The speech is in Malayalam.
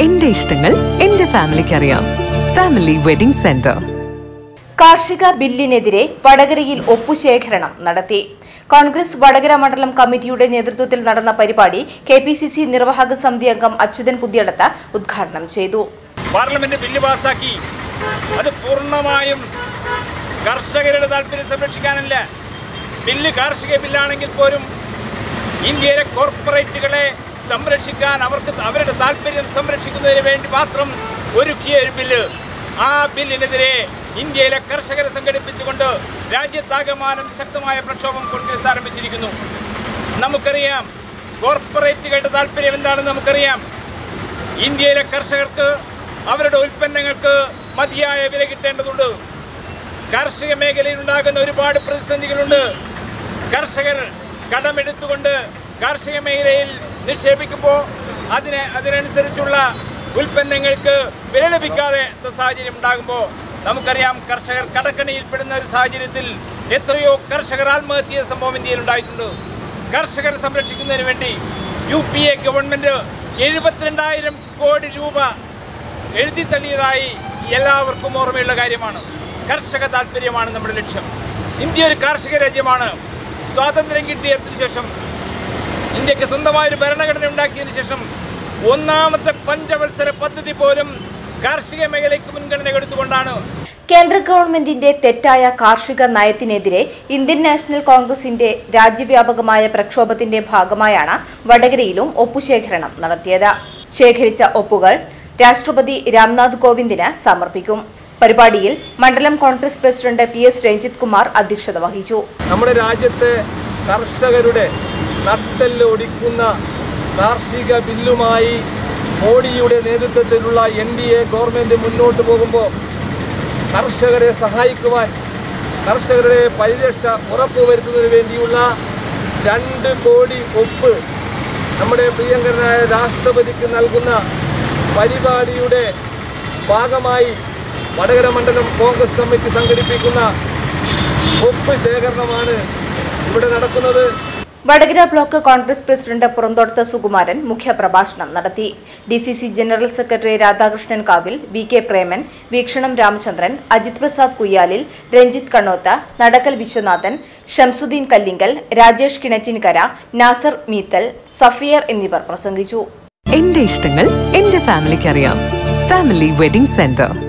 എന്റെ ഇഷ്ടങ്ങൾ എന്റെ ഫാമിലിക്ക് അറിയാം ഫാമിലി വെഡിംഗ് സെന്റർ കാർഷിക ബില്ലിനെതിരെ വടകരയിൽ ഒപ്പുശേഖരണം നടത്തി കോൺഗ്രസ് വടകര മണ്ഡലം കമ്മിറ്റിയുടെ നേതൃത്വത്തിൽ നടന്ന പരിപാടി കെ പി സി സി നിർവാഹക സമിതി അംഗം അച്യുതൻ പുതിയടത്ത് ഉദ്ഘാടനം ചെയ്തു പാർലമെന്റ് ബില്ല് പാസാക്കി അത് പൂർണ്ണമായും കർഷകരുടെ താല്പര്യം സംരക്ഷിക്കാനല്ല ബില്ല് കാർഷിക ബില്ലാണെങ്കിൽ പോലും ഇന്ത്യയിലെ കോർപ്പറേറ്റുകളെ സംരക്ഷിക്കാൻ അവർക്ക് അവരുടെ താല്പര്യം സംരക്ഷിക്കുന്നതിന് വേണ്ടി മാത്രം ഒരുക്കിയ ഒരു ബില്ല് ആ ബില്ലിനെതിരെ ഇന്ത്യയിലെ കർഷകരെ സംഘടിപ്പിച്ചുകൊണ്ട് രാജ്യത്താകമാനം ശക്തമായ പ്രക്ഷോഭം കോൺഗ്രസ് ആരംഭിച്ചിരിക്കുന്നു നമുക്കറിയാം കോർപ്പറേറ്റുകളുടെ താല്പര്യം എന്താണെന്ന് നമുക്കറിയാം ഇന്ത്യയിലെ കർഷകർക്ക് അവരുടെ ഉൽപ്പന്നങ്ങൾക്ക് മതിയായ വില കിട്ടേണ്ടതുണ്ട് കാർഷിക മേഖലയിൽ ഉണ്ടാകുന്ന ഒരുപാട് പ്രതിസന്ധികളുണ്ട് കർഷകർ കടമെടുത്തുകൊണ്ട് കാർഷിക മേഖലയിൽ നിക്ഷേപിക്കുമ്പോൾ അതിന് അതിനനുസരിച്ചുള്ള ഉൽപ്പന്നങ്ങൾക്ക് വില ലഭിക്കാതെ സാഹചര്യം ഉണ്ടാകുമ്പോൾ നമുക്കറിയാം കർഷകർ കടക്കണിയിൽപ്പെടുന്ന ഒരു സാഹചര്യത്തിൽ എത്രയോ കർഷകർ ആത്മഹത്യ ചെയ്ത സംഭവം ഇന്ത്യയിൽ ഉണ്ടായിട്ടുണ്ട് കർഷകരെ സംരക്ഷിക്കുന്നതിന് വേണ്ടി യു പി എ ഗവൺമെന്റ് എഴുപത്തിരണ്ടായിരം കോടി രൂപ എഴുതി തള്ളിയതായി എല്ലാവർക്കും ഓർമ്മയുള്ള കാര്യമാണ് കർഷക താല്പര്യമാണ് നമ്മുടെ ലക്ഷ്യം ഇന്ത്യ ഒരു കാർഷിക രാജ്യമാണ് സ്വാതന്ത്ര്യം കിട്ടിയതിനു ശേഷം ഇന്ത്യക്ക് സ്വന്തമായൊരു ഭരണഘടന ഉണ്ടാക്കിയതിനു ശേഷം ഒന്നാമത്തെ പഞ്ചവത്സര പദ്ധതി പോലും കാർഷിക മേഖലയ്ക്ക് മുൻഗണന കൊടുത്തുകൊണ്ടാണ് കേന്ദ്ര ഗവൺമെന്റിന്റെ തെറ്റായ കാർഷിക നയത്തിനെതിരെ ഇന്ത്യൻ നാഷണൽ കോൺഗ്രസിന്റെ രാജ്യവ്യാപകമായ പ്രക്ഷോഭത്തിന്റെ ഭാഗമായാണ് വടകരയിലും ഒപ്പുശേഖരണം നടത്തിയത് ശേഖരിച്ച ഒപ്പുകൾ രാഷ്ട്രപതി രാംനാഥ് കോവിന്ദിന് സമർപ്പിക്കും പരിപാടിയിൽ മണ്ഡലം Congress president P S Ranjith Kumar അധ്യക്ഷത വഹിച്ചു നമ്മുടെ രാജ്യത്തെ കർഷകരുടെ നട്ടെല്ല് ഒടിക്കുന്ന കാർഷിക ബില്ലുമായി മോഡിയുടെ നേതൃത്വത്തിലുള്ള എൻ ഡി എ ഗവൺമെൻറ് മുന്നോട്ട് പോകുമ്പോൾ കർഷകരെ സഹായിക്കുവാൻ കർഷകരുടെ പരിരക്ഷ ഉറപ്പുവരുത്തുന്നതിന് വേണ്ടിയുള്ള രണ്ട് കോടി ഒപ്പ് നമ്മുടെ പ്രിയങ്കരനായ രാഷ്ട്രപതിക്ക് നൽകുന്ന പരിപാടിയുടെ ഭാഗമായി വടകര മണ്ഡലം കോൺഗ്രസ് കമ്മിറ്റി സംഘടിപ്പിക്കുന്ന ഒപ്പ് ശേഖരണമാണ് ഇവിടെ നടക്കുന്നത് വടകര ബ്ലോക്ക് കോൺഗ്രസ് പ്രസിഡന്റ് പുറന്തോടത്ത് സുകുമാരൻ മുഖ്യപ്രഭാഷണം നടത്തി D C C general secretary Radhakrishnan Kavil V K Preman Veekshanam Ramachandran Ajith Prasad Kuyyalil Ranjith Kannoth Nadakkal Viswanathan Shamsuddin Kallingal Rajesh Kinattinkara Nasar Meethal Safiyar എന്നിവർ പ്രസംഗിച്ചു എന്റെ ഇഷ്ടങ്ങൾ എന്റെ ഫാമിലിക്ക് അറിയാം ഫാമിലി വെഡിംഗ് സെന്റർ